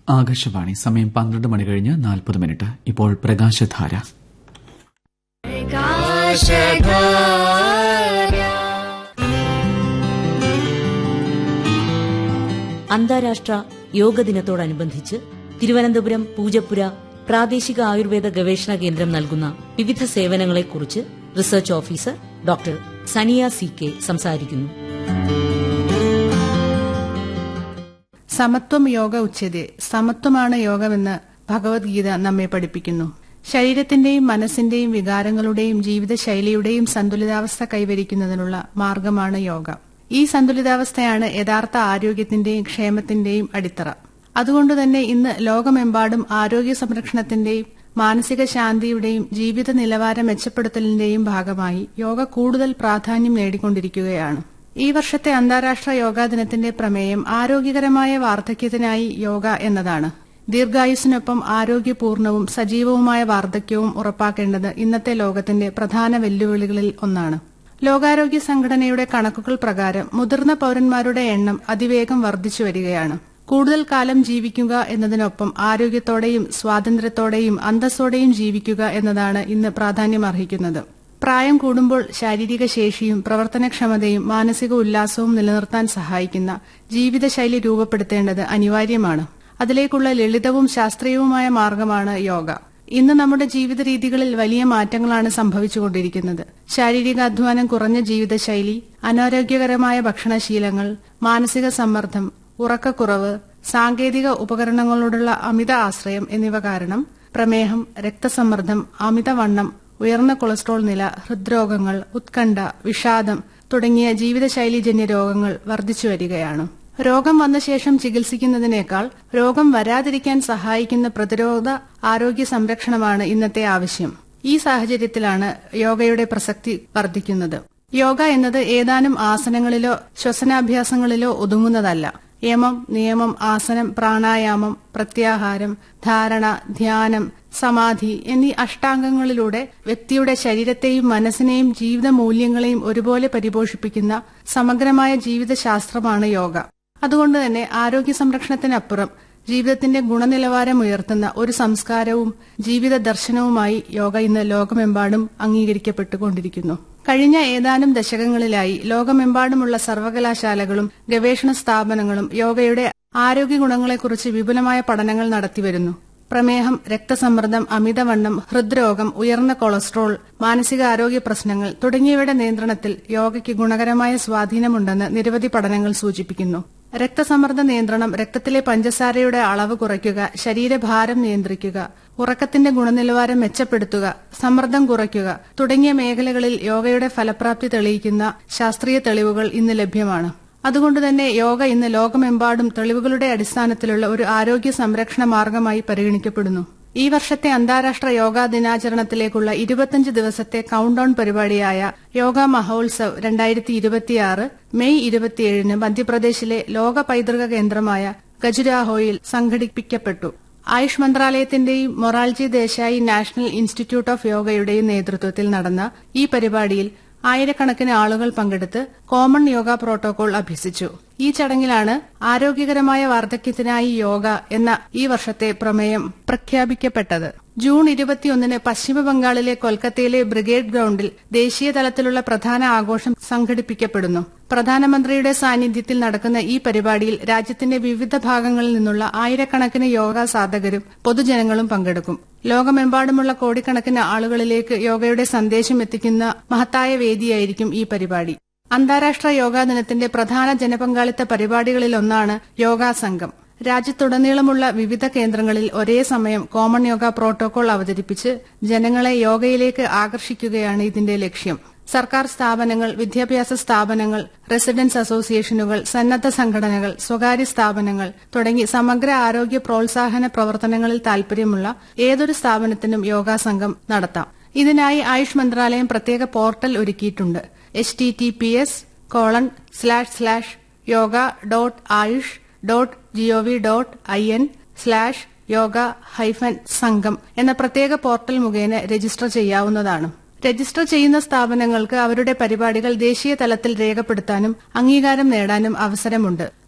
ആകാശവാണി സമയം പന്ത്രണ്ട് മണി കഴിഞ്ഞ് നാൽപ്പത് മിനിറ്റ് ഇപ്പോൾ പ്രകാശധാര അന്താരാഷ്ട്ര യോഗ ദിനത്തോടനുബന്ധിച്ച് തിരുവനന്തപുരം പൂജപ്പുര പ്രാദേശിക ആയുർവേദ ഗവേഷണ കേന്ദ്രം നൽകുന്ന വിവിധ സേവനങ്ങളെക്കുറിച്ച് research officer doctor Saniya C K സംസാരിക്കുന്നു സമത്വം യോഗ ഉച്ചതെ സമത്വമാണ് യോഗമെന്ന് ഭഗവത്ഗീത നമ്മെ പഠിപ്പിക്കുന്നു ശരീരത്തിന്റെയും മനസ്സിന്റെയും വികാരങ്ങളുടെയും ജീവിതശൈലിയുടെയും സന്തുലിതാവസ്ഥ കൈവരിക്കുന്നതിനുള്ള മാർഗമാണ് യോഗ ഈ സന്തുലിതാവസ്ഥയാണ് യഥാർത്ഥ ആരോഗ്യത്തിന്റെയും ക്ഷേമത്തിന്റെയും അടിത്തറ അതുകൊണ്ടുതന്നെ ഇന്ന് ലോകമെമ്പാടും ആരോഗ്യ സംരക്ഷണത്തിന്റെയും മാനസിക ശാന്തിയുടെയും ജീവിത നിലവാരം മെച്ചപ്പെടുത്തലിന്റെയും ഭാഗമായി യോഗ കൂടുതൽ പ്രാധാന്യം നേടിക്കൊണ്ടിരിക്കുകയാണ് ഈ വർഷത്തെ അന്താരാഷ്ട്ര യോഗാ ദിനത്തിന്റെ പ്രമേയം ആരോഗ്യകരമായ വാർദ്ധക്യത്തിനായി യോഗ എന്നതാണ് ദീർഘായുസിനൊപ്പം ആരോഗ്യപൂർണവും സജീവവുമായ വാർദ്ധക്യവും ഉറപ്പാക്കേണ്ടത് ഇന്നത്തെ ലോകത്തിന്റെ പ്രധാന വെല്ലുവിളികളിൽ ഒന്നാണ് ലോകാരോഗ്യ സംഘടനയുടെ കണക്കുകൾ പ്രകാരം മുതിർന്ന പൌരന്മാരുടെ എണ്ണം അതിവേഗം വർദ്ധിച്ചു വരികയാണ് കൂടുതൽ കാലം ജീവിക്കുക എന്നതിനൊപ്പം ആരോഗ്യത്തോടെയും സ്വാതന്ത്ര്യത്തോടെയും അന്തസ്സോടെയും ജീവിക്കുക എന്നതാണ് ഇന്ന് പ്രാധാന്യമർഹിക്കുന്നത് പ്രായം കൂടുമ്പോൾ ശാരീരിക ശേഷിയും പ്രവർത്തനക്ഷമതയും മാനസിക ഉല്ലാസവും നിലനിർത്താൻ സഹായിക്കുന്ന ജീവിതശൈലി രൂപപ്പെടുത്തേണ്ടത് അനിവാര്യമാണ് അതിലേക്കുള്ള ലളിതവും ശാസ്ത്രീയവുമായ മാർഗമാണ് യോഗ ഇന്ന് നമ്മുടെ ജീവിത രീതികളിൽ വലിയ മാറ്റങ്ങളാണ് സംഭവിച്ചുകൊണ്ടിരിക്കുന്നത് ശാരീരിക അധ്വാനം കുറഞ്ഞ ജീവിതശൈലി അനാരോഗ്യകരമായ ഭക്ഷണശീലങ്ങൾ മാനസിക സമ്മർദ്ദം ഉറക്കക്കുറവ് സാങ്കേതിക ഉപകരണങ്ങളോടുള്ള അമിത ആശ്രയം എന്നിവ കാരണം പ്രമേഹം രക്തസമ്മർദ്ദം അമിതവണ്ണം ഉയർന്ന കൊളസ്ട്രോൾ നില ഹൃദ്രോഗങ്ങൾ ഉത്കണ്ഠ വിഷാദം തുടങ്ങിയ ജീവിതശൈലീജന്യ രോഗങ്ങൾ വർദ്ധിച്ചു വരികയാണ് രോഗം വന്ന ശേഷം ചികിത്സിക്കുന്നതിനേക്കാൾ രോഗം വരാതിരിക്കാൻ സഹായിക്കുന്ന പ്രതിരോധ ആരോഗ്യ സംരക്ഷണമാണ് ഇന്നത്തെ ആവശ്യം ഈ സാഹചര്യത്തിലാണ് യോഗയുടെ പ്രസക്തി വർദ്ധിക്കുന്നത് യോഗ എന്നത് ഏതാനും ആസനങ്ങളിലോ ശ്വസനാഭ്യാസങ്ങളിലോ ഒതുങ്ങുന്നതല്ല യമം നിയമം ആസനം പ്രാണായാമം പ്രത്യാഹാരം ധാരണ ധ്യാനം സമാധി എന്നീ അഷ്ടാംഗങ്ങളിലൂടെ വ്യക്തിയുടെ ശരീരത്തെയും മനസ്സിനെയും ജീവിത മൂല്യങ്ങളെയും ഒരുപോലെ പരിപോഷിപ്പിക്കുന്ന സമഗ്രമായ ജീവിതശാസ്ത്രമാണ് യോഗ അതുകൊണ്ട് തന്നെ ആരോഗ്യ സംരക്ഷണത്തിനപ്പുറം ജീവിതത്തിന്റെ ഗുണനിലവാരം ഉയർത്തുന്ന ഒരു സംസ്കാരവും ജീവിത ദർശനവുമായി യോഗ ഇന്ന് ലോകമെമ്പാടും അംഗീകരിക്കപ്പെട്ടുകൊണ്ടിരിക്കുന്നു കഴിഞ്ഞ ഏതാനും ദശകങ്ങളിലായി ലോകമെമ്പാടുമുള്ള സർവകലാശാലകളും ഗവേഷണ സ്ഥാപനങ്ങളും യോഗയുടെ ആരോഗ്യ ഗുണങ്ങളെക്കുറിച്ച് വിപുലമായ പഠനങ്ങൾ നടത്തിവരുന്നു പ്രമേഹം രക്തസമ്മർദ്ദം അമിതവണ്ണം ഹൃദ്രോഗം ഉയർന്ന കൊളസ്ട്രോൾ മാനസികാരോഗ്യ പ്രശ്നങ്ങൾ തുടങ്ങിയവയുടെ നിയന്ത്രണത്തിൽ യോഗയ്ക്ക് ഗുണകരമായ സ്വാധീനമുണ്ടെന്ന് നിരവധി പഠനങ്ങൾ സൂചിപ്പിക്കുന്നു രക്തസമ്മർദ്ദ നിയന്ത്രണം രക്തത്തിലെ പഞ്ചസാരയുടെ അളവ് കുറയ്ക്കുക ശരീരഭാരം നിയന്ത്രിക്കുക ഉറക്കത്തിന്റെ ഗുണനിലവാരം മെച്ചപ്പെടുത്തുക സമ്മർദ്ദം കുറയ്ക്കുക തുടങ്ങിയ മേഖലകളിൽ യോഗയുടെ ഫലപ്രാപ്തി തെളിയിക്കുന്ന ശാസ്ത്രീയ തെളിവുകൾ ഇന്ന് ലഭ്യമാണ് അതുകൊണ്ടുതന്നെ യോഗ ഇന്ന് ലോകമെമ്പാടും തെളിവുകളുടെ അടിസ്ഥാനത്തിലുള്ള ഒരു ആരോഗ്യ സംരക്ഷണ മാർഗമായി പരിഗണിക്കപ്പെടുന്നു ഈ വർഷത്തെ അന്താരാഷ്ട്ര യോഗാ ദിനാചരണത്തിലേക്കുള്ള ഇരുപത്തിയഞ്ച് ദിവസത്തെ കൌണ്ട് ഡൌൺ പരിപാടിയായ യോഗ മഹോത്സവ് രണ്ടായിരത്തി ഇരുപത്തിയാറ് മെയ് ഇരുപത്തിയേഴിന് മധ്യപ്രദേശിലെ ലോക പൈതൃക കേന്ദ്രമായ ഖജുരാഹോയിൽ സംഘടിപ്പിക്കപ്പെട്ടു ആയുഷ് മന്ത്രാലയത്തിന്റെയും Morarji Desai national institute of യോഗയുടെയും നേതൃത്വത്തിൽ നടന്ന ഈ പരിപാടിയിൽ ആയിരക്കണക്കിന് ആളുകൾ പങ്കെടുത്ത് കോമൺ യോഗ പ്രോട്ടോകോൾ അഭ്യസിച്ചു ഈ ചടങ്ങിലാണ് ആരോഗ്യകരമായ വാർദ്ധക്യത്തിനായി യോഗ എന്ന ഈ വർഷത്തെ പ്രമേയം പ്രഖ്യാപിക്കപ്പെട്ടത് ജൂൺ ഇരുപത്തിയൊന്നിന് പശ്ചിമബംഗാളിലെ കൊൽക്കത്തയിലെ ബ്രിഗേഡ് ഗ്രൌണ്ടിൽ ദേശീയ തലത്തിലുള്ള പ്രധാന ആഘോഷം സംഘടിപ്പിക്കപ്പെടുന്നു പ്രധാനമന്ത്രിയുടെ സാന്നിധ്യത്തിൽ നടക്കുന്ന ഈ പരിപാടിയിൽ രാജ്യത്തിന്റെ വിവിധ ഭാഗങ്ങളിൽ നിന്നുള്ള ആയിരക്കണക്കിന് യോഗ സാധകരും പൊതുജനങ്ങളും പങ്കെടുക്കും ലോകമെമ്പാടുമുള്ള കോടിക്കണക്കിന് ആളുകളിലേക്ക് യോഗയുടെ സന്ദേശം എത്തിക്കുന്ന മഹത്തായ വേദിയായിരിക്കും ഈ പരിപാടി അന്താരാഷ്ട്ര യോഗാ ദിനത്തിന്റെ പ്രധാന ജനപങ്കാളിത്ത പരിപാടികളിലൊന്നാണ് യോഗാ സംഘം രാജ്യത്തുടനീളമുള്ള വിവിധ കേന്ദ്രങ്ങളിൽ ഒരേ സമയം കോമൺ യോഗ പ്രോട്ടോകോൾ അവതരിപ്പിച്ച് ജനങ്ങളെ യോഗയിലേക്ക് ആകർഷിക്കുകയാണ് ഇതിന്റെ ലക്ഷ്യം സർക്കാർ സ്ഥാപനങ്ങൾ വിദ്യാഭ്യാസ സ്ഥാപനങ്ങൾ റെസിഡൻസ് അസോസിയേഷനുകൾ സന്നദ്ധ സംഘടനകൾ സ്വകാര്യ സ്ഥാപനങ്ങൾ തുടങ്ങി സമഗ്ര ആരോഗ്യ പ്രോത്സാഹന പ്രവർത്തനങ്ങളിൽ താൽപര്യമുള്ള ഏതൊരു സ്ഥാപനത്തിനും യോഗാ സംഘം നടത്താം ഇതിനായി ആയുഷ് മന്ത്രാലയം പ്രത്യേക പോർട്ടൽ ഒരുക്കിയിട്ടുണ്ട് H T T P S colon slash slash yoga dot ayush dot gov dot I N slash yoga hyphen sangam എന്ന പ്രത്യേക പോർട്ടൽ മുഖേന രജിസ്റ്റർ ചെയ്യാവുന്നതാണ് രജിസ്റ്റർ ചെയ്യുന്ന സ്ഥാപനങ്ങൾക്ക് അവരുടെ പരിപാടികൾ ദേശീയ തലത്തിൽ രേഖപ്പെടുത്താനും അംഗീകാരം നേടാനും അവസരമുണ്ട്